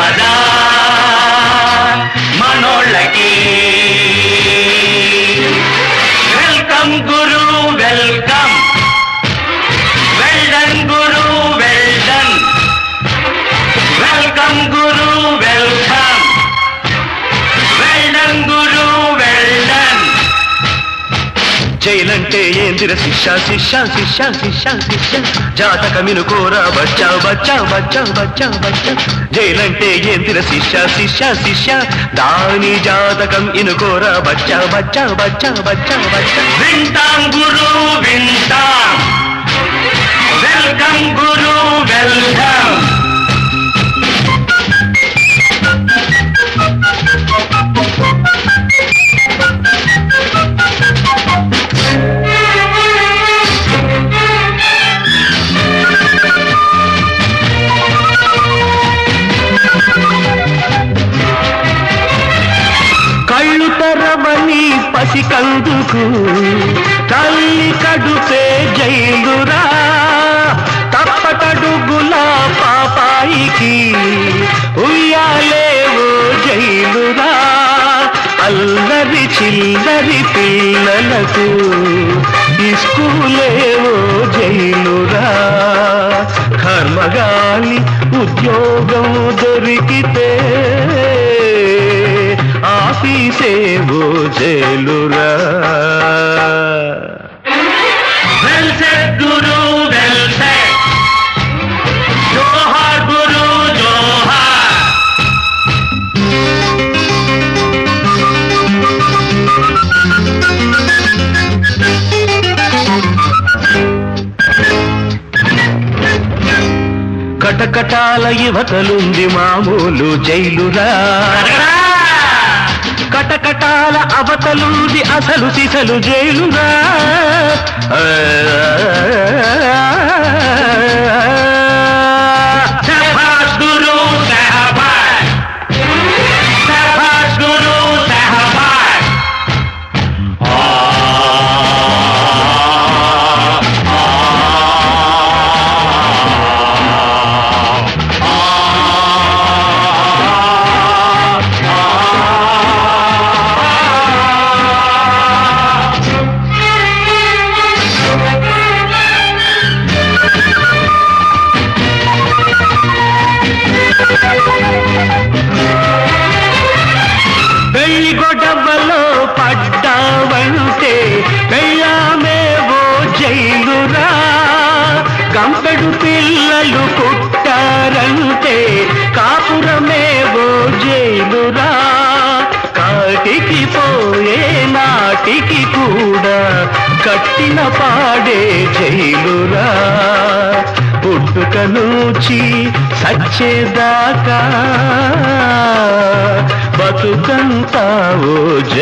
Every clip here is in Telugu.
మదా మనోళ్ళకి వెల్కమ్ గురు వెల్కమ్ వెల్డన్ గురు వెల్డన్ వెల్కమ్ గురు వెల్కమ్ వెల్డన్ గురు వెల్డన్ జైలంటే ఏందిర శిష్య శిష్య శిష్య శిష్య శిష్య జాతకమిను కోరా బచ్చా బచ్చా బచ్చా బచ్చా బచ్చా జైలంటే ఏందిర శిష్య శిష్య శిష్య దాని జాతకం ఇనుకోరా బచ్చా బచ్చా బచ్చా బచ్చా బచ్చా వింటాం గురు వింటాం వెల్కమ్ గురు వెల్కమ్ కళ్ళు తెరవని పసికందుకు తల్లి కడుపే జైలురా తప్పటడుగుల పాపాయికి ఉయ్యాలేవో జైలురా అల్లరి చిల్లరి పిల్లలకు ఇస్కూలేవో జైలురా కర్మగాలి ఉద్యోగం దొరికితే ఆఫీసేవో జైలురా వెల్ సెట్ గురు వెల్ సెట్ జోహార్ గురు జోహార్ కటకటాల యువతలుంది మామూలు జైలురా కటకటాల అవతలుంది అసలు సిసలు జైలురా సహబాస్ గురు సహబాస్ సహబాస్ గురు సహబాస్ పెళ్లి గొడవలో పడ్డావంటే పెళ్ళామేవో జైలురా గంపెడు పిల్లలు పుట్టారంటే కాపురమేవో జైలురా కాటికి పోయే నాటికి కూడా కట్టిన పాడే జైలురా పుట్టుక నుంచి సచ్చేదాకా బతుకంతావో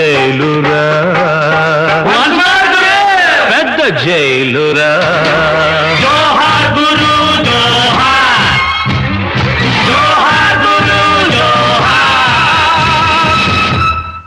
జైలురా One more గురు పెద్ద జైలురా